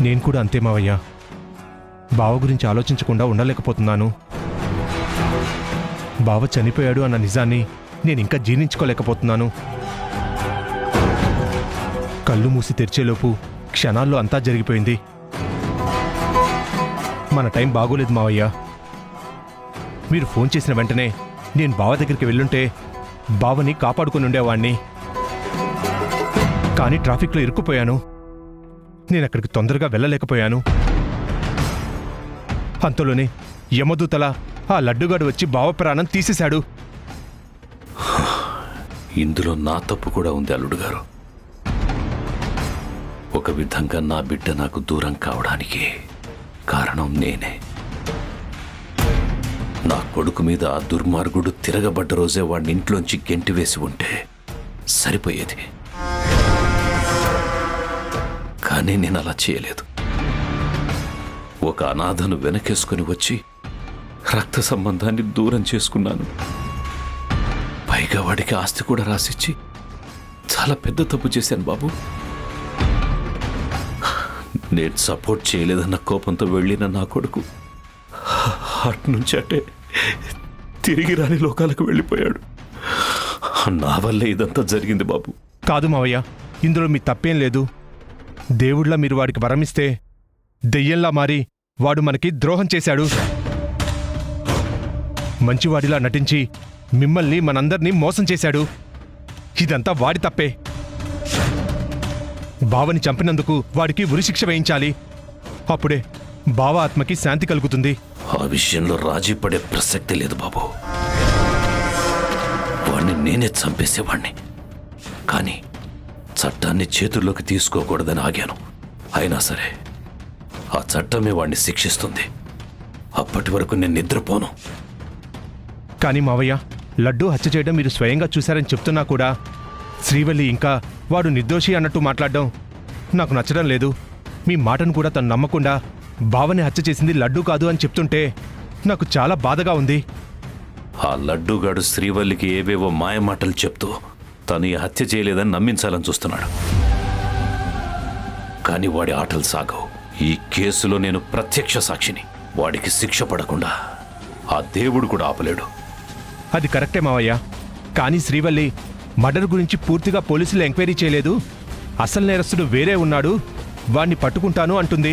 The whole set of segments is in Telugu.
నేను కూడా అంతే మావయ్య బావ గురించి ఆలోచించకుండా ఉండలేకపోతున్నాను బావ చనిపోయాడు అన్న నిజాన్ని నేను ఇంకా జీర్ణించుకోలేకపోతున్నాను కళ్ళు మూసి తెరిచేలోపు క్షణాల్లో అంతా జరిగిపోయింది మన టైం బాగోలేదు మావయ్య మీరు ఫోన్ చేసిన వెంటనే నేను బావ దగ్గరికి వెళ్ళుంటే బావని కాపాడుకుని ఉండేవాణ్ణి కానీ ట్రాఫిక్లో ఇరుక్కుపోయాను నేను అక్కడికి తొందరగా వెళ్ళలేకపోయాను అంతలోనే యమదూతల ఆ లడ్డుగాడు వచ్చి బావ ప్రాణం తీసేశాడు ఇందులో నా తప్పు కూడా ఉంది అల్లుడు గారు ఒక విధంగా నా బిడ్డ నాకు దూరం కావడానికి కారణం నేనే నా కొడుకు మీద ఆ దుర్మార్గుడు తిరగబడ్డ రోజే వాడిని ఇంట్లోంచి గెంటి వేసి ఉంటే సరిపోయేది కానీ నేను అలా చేయలేదు ఒక అనాథను వెనకేసుకుని వచ్చి రక్త సంబంధాన్ని దూరం చేసుకున్నాను పైగా వాడికి ఆస్తి కూడా రాసిచ్చి చాలా పెద్ద తప్పు చేశాను బాబు నేను సపోర్ట్ చేయలేదన్న కోపంతో వెళ్ళిన నా కొడుకు అట్నుంచి అటే తిరిగి రాని లోకాలకు వెళ్ళిపోయాడు నా వల్లే ఇదంతా జరిగింది బాబు కాదు మావయ్య ఇందులో మీ తప్పేం లేదు దేవుళ్ళ మీరు వాడికి వరమిస్తే దెయ్యంలా మారి వాడు మనకి ద్రోహం చేశాడు మంచివాడిలా నటించి మిమ్మల్ని మనందర్నీ మోసం చేశాడు ఇదంతా వాడి తప్పే బావని చంపినందుకు వాడికి ఉరిశిక్ష వేయించాలి అప్పుడే బావ ఆత్మకి శాంతి కలుగుతుంది ఆ విషయంలో రాజీ పడే ప్రసక్తి లేదు బాబు వాణ్ణి నేనే చంపేసేవాణ్ణి కానీ చట్టాన్ని చేతుల్లోకి తీసుకోకూడదని ఆగాను అయినా సరే ఆ చట్టమే వాణ్ణి శిక్షిస్తుంది అప్పటి వరకు నేను నిద్రపోను కానీ మావయ్య లడ్డూ హత్య చేయడం మీరు స్వయంగా చూశారని చెప్తున్నా కూడా శ్రీవల్లి ఇంకా వాడు నిర్దోషి అన్నట్టు మాట్లాడడం నాకు నచ్చడం లేదు మీ మాటను కూడా తను నమ్మకుండా బావని హత్య చేసింది లడ్డూ కాదు అని చెప్తుంటే నాకు చాలా బాధగా ఉంది ఆ లడ్డూగాడు శ్రీవల్లికి ఏవేవో మాయమాటలు చెప్తూ తను ఈ హత్య చేయలేదని నమ్మించాలని చూస్తున్నాడు కానీ వాడి ఆటలు సాగవు ఈ కేసులో నేను ప్రత్యక్ష సాక్షిని వాడికి శిక్ష పడకుండా ఆ దేవుడు కూడా ఆపలేడు అది కరెక్టే మావయ్య కానీ శ్రీవల్లి మర్డర్ గురించి పూర్తిగా పోలీసులు ఎంక్వైరీ చేయలేదు అసలు నేరస్తుడు వేరే ఉన్నాడు వాణ్ణి పట్టుకుంటాను అంటుంది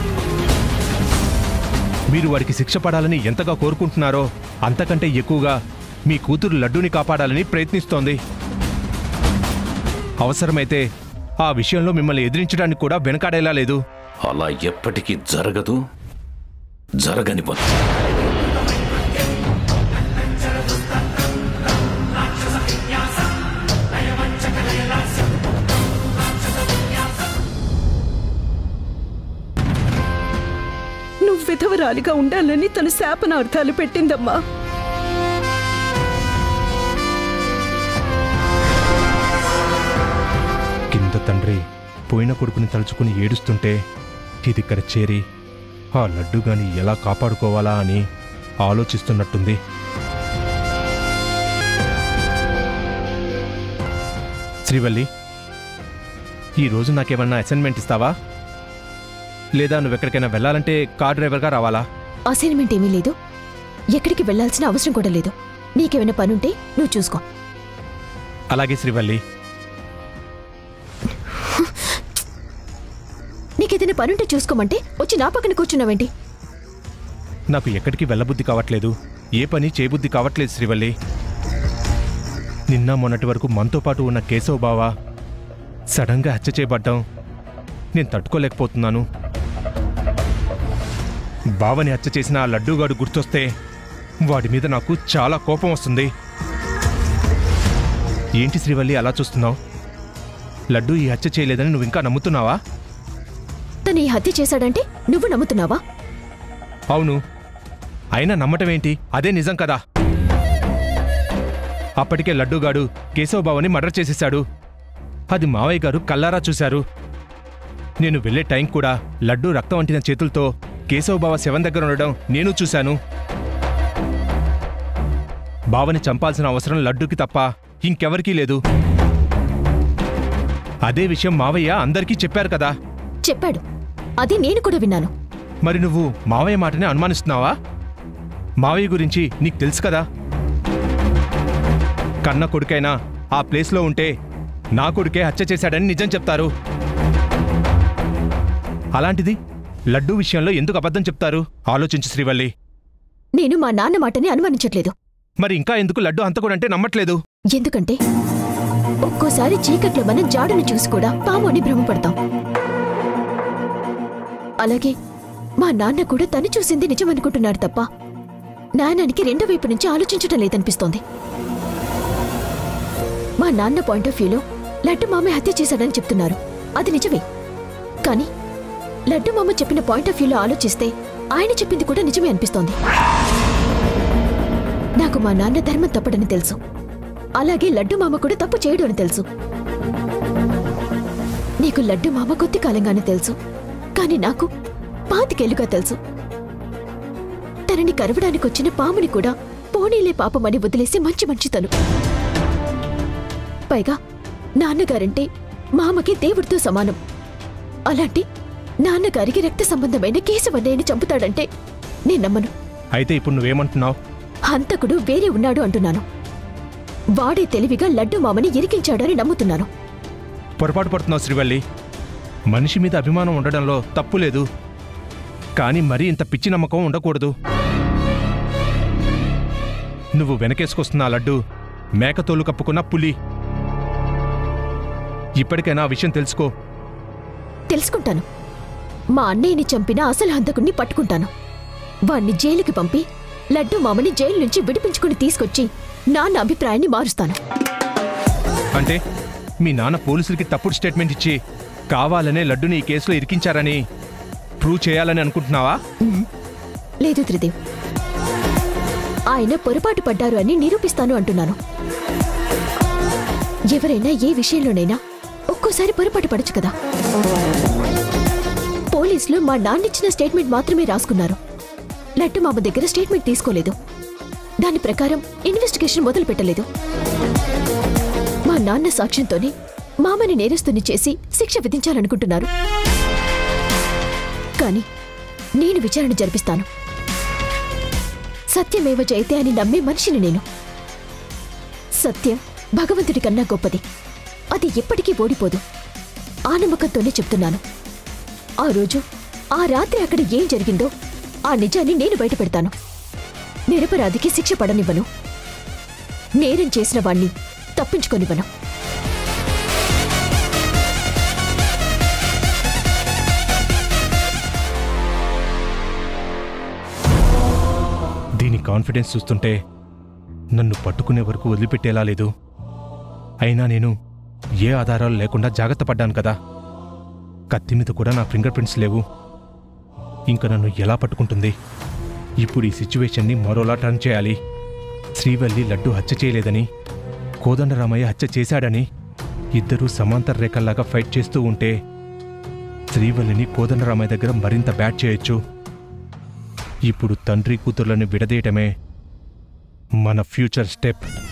మీరు వాడికి శిక్ష పడాలని ఎంతగా కోరుకుంటున్నారో అంతకంటే ఎక్కువగా మీ కూతురు లడ్డూని కాపాడాలని ప్రయత్నిస్తోంది అవసరమైతే ఆ విషయంలో మిమ్మల్ని ఎదిరించడానికి కూడా వెనకాడేలా లేదు అలా ఎప్పటికీ జరగదు జరగని పని నువ్వు విధవరాలిగా ఉండాలని తన శాపనార్థాలు పెట్టిందమ్మా కింద తండ్రి పోయిన కొడుకుని తలుచుకుని ఏడుస్తుంటే ఇదిక్కడ చేరి ఆ లడ్డుగాని ఎలా కాపాడుకోవాలా అని ఆలోచిస్తున్నట్టుంది శ్రీవల్లి ఈరోజు నాకేమన్నా అసైన్మెంట్ ఇస్తావా లేదా నువ్వు ఎక్కడికైనా వెళ్ళాలంటే కార్ డ్రైవర్గా రావాలా అసైన్మెంట్ ఏమీ లేదు ఎక్కడికి వెళ్ళాల్సిన అవసరం కూడా లేదు నీకేమైనా పనుంటే నువ్వు చూసుకో అలాగే శ్రీవల్లి నీకేదైనా పనుంటే చూసుకోమంటే వచ్చి నా పక్కన కూర్చున్నావేంటి నాకు ఎక్కడికి వెళ్ళబుద్ధి కావట్లేదు ఏ పని చేయబుద్ధి కావట్లేదు శ్రీవల్లి నిన్న మొన్నటి వరకు మనతో పాటు ఉన్న కేశవ్ బావ సడన్గా హత్య చేయబడ్డం నేను తట్టుకోలేకపోతున్నాను బావని హత్య చేసిన ఆ లడ్డూగాడు గుర్తొస్తే వాడి మీద నాకు చాలా కోపం వస్తుంది ఏంటి శ్రీవల్లి అలా చూస్తున్నావు లడ్డూ ఈ హత్య చేయలేదని నువ్వు ఇంకా నమ్ముతున్నావా తను ఈ హత్య చేశాడంటే నువ్వు నమ్ముతున్నావా అవును అయినా నమ్మటం ఏంటి అదే నిజం కదా అప్పటికే లడ్డూగాడు కేశవబావని మర్డర్ చేసేశాడు అది మావయ్య గారు కల్లారా చూశారు నేను వెళ్ళే టైం కూడా లడ్డూ రక్తం అంటిన చేతులతో కేశవబావ శవం దగ్గర ఉండడం నేను చూశాను బావని చంపాల్సిన అవసరం లడ్డూకి తప్ప ఇంకెవరికీ లేదు అదే విషయం మావయ్య అందరికీ చెప్పారు కదా చెప్పాడు అది నేను కూడా విన్నాను మరి నువ్వు మావయ్య మాటనే అనుమానిస్తున్నావా మావయ్య గురించి నీకు తెలుసు కదా కన్న కొడుకైనా ఆ ప్లేస్లో ఉంటే నా కొడుకే హత్య చేశాడని నిజం చెప్తారు అలాంటిది లడ్డూ విషయంలో ఎందుకు అబద్ధం చెప్తారు ఆలోచించు శ్రీవల్లి నేను మా నాన్న మాటని అనుమానించట్లేదు మరి ఇంకా ఎందుకు లడ్డు హంతకుడంటే నమ్మట్లేదు ఎందుకంటే ఒక్కోసారి చీకట్లో మనం జాడును చూసి కూడా పాము అని భ్రమపడతాం అలాగే మా నాన్న కూడా తను చూసింది నిజం అనుకుంటున్నాడు తప్ప నాన్ననికి రెండో వైపు నుంచి ఆలోచించటం లేదనిపిస్తోంది మా నాన్న పాయింట్ ఆఫ్ వ్యూలో లడ్డు మామే హత్య చేశాడని చెప్తున్నారు అది నిజమే కానీ లడ్డు మామ చెప్పిన పాయింట్ ఆఫ్ వ్యూలో ఆలోచిస్తే ఆయన చెప్పింది కూడా నిజమే అనిపిస్తోంది నాకు మా నాన్న ధర్మం తప్పడని తెలుసు అలాగే లడ్డు మామ కూడా తప్పు చేయడు అని తెలుసు నీకు లడ్డు మామ కొద్ది కాలంగానే తెలుసు కానీ నాకు పాతికేళ్లుగా తెలుసు తనని కరవడానికి వచ్చిన పాముని కూడా పోనీలే పాపమని వదిలేసి మంచి మంచితను పైగా నాన్నగారంటే మామకి దేవుడితో సమానం అలాంటి నాన్నగారికి రక్త సంబంధమైన కేశవన్నయ్యని చంపుతాడంటే నేను నమ్మను అయితే ఇప్పుడు నువ్వేమంటున్నావు హంతకుడు వేరే ఉన్నాడు అంటున్నాను వాడే తెలివిగా లడ్డు మామని ఇరికించాడని నమ్ముతున్నాను పొరపాటు పడుతున్నావు శ్రీవల్లి మనిషి మీద అభిమానం ఉండడంలో తప్పు లేదు కానీ మరీ ఇంత పిచ్చి నమ్మకం ఉండకూడదు నువ్వు వెనకేసుకొస్తున్న ఆ లడ్డు మేకతోలు కప్పుకున్న పులి ఇప్పటికైనా ఆ విషయం తెలుసుకో తెలుసుకుంటాను మా అన్నయ్యని చంపిన అసలు హంతకుణ్ణి పట్టుకుంటాను వాణ్ణి జైలుకి పంపి లడ్డు మామని జైలు నుంచి విడిపించుకుని తీసుకొచ్చి నాన్న అభిప్రాయాన్ని మారుస్తాను అంటే మీ నాన్న పోలీసులకి తప్పుడు స్టేట్మెంట్ ఇచ్చి కావాలనే లడ్డుని ఈ కేసులో ఇరికించారని ప్రూవ్ చేయాలని అనుకుంటున్నావా లేదు త్రిదేవ్ ఆయన పొరపాటు పడ్డారు అని నిరూపిస్తాను అంటున్నాను ఎవరైనా ఏ విషయంలోనైనా ఒక్కోసారి పొరపాటు పడచ్చు కదా పోలీసులు మా నాన్నిచ్చిన స్టేట్మెంట్ మాత్రమే రాసుకున్నారు లడ్డు మామ దగ్గర స్టేట్మెంట్ తీసుకోలేదు దాని ప్రకారం ఇన్వెస్టిగేషన్ మొదలు పెట్టలేదు మా నాన్న సాక్ష్యంతోనే మామని నేరస్తుని చేసి శిక్ష విధించాలనుకుంటున్నారు కానీ నేను విచారణ జరిపిస్తాను సత్యమేవ జయతే అని నమ్మే మనిషిని నేను సత్యం భగవంతుడి కన్నా గొప్పది అది ఎప్పటికీ ఓడిపోదు ఆ నమ్మకంతోనే చెప్తున్నాను ఆ రోజు ఆ రాత్రి అక్కడ ఏం జరిగిందో ఆ నిజాన్ని నేను బయటపెడతాను నిరపరాధికి శిక్ష పడనివ్వను నేరం చేసిన వాణ్ణి తప్పించుకొనివ్వను దీని కాన్ఫిడెన్స్ చూస్తుంటే నన్ను పట్టుకునే వరకు వదిలిపెట్టేలా లేదు అయినా నేను ఏ ఆధారాలు లేకుండా జాగ్రత్త పడ్డాను కదా కత్తి మీద కూడా నా ఫింగర్ ప్రింట్స్ లేవు ఇంకా నన్ను ఎలా పట్టుకుంటుంది ఇప్పుడు ఈ సిచ్యువేషన్ని మరోలా టర్న్ చేయాలి శ్రీవల్లి లడ్డు హత్య చేయలేదని కోదండరామయ్య హత్య చేశాడని ఇద్దరూ సమాంతర రేఖల్లాగా ఫైట్ చేస్తూ ఉంటే శ్రీవల్లిని కోదండరామయ్య దగ్గర మరింత బ్యాట్ చేయొచ్చు ఇప్పుడు తండ్రి కూతుర్లను విడదీయటమే మన ఫ్యూచర్ స్టెప్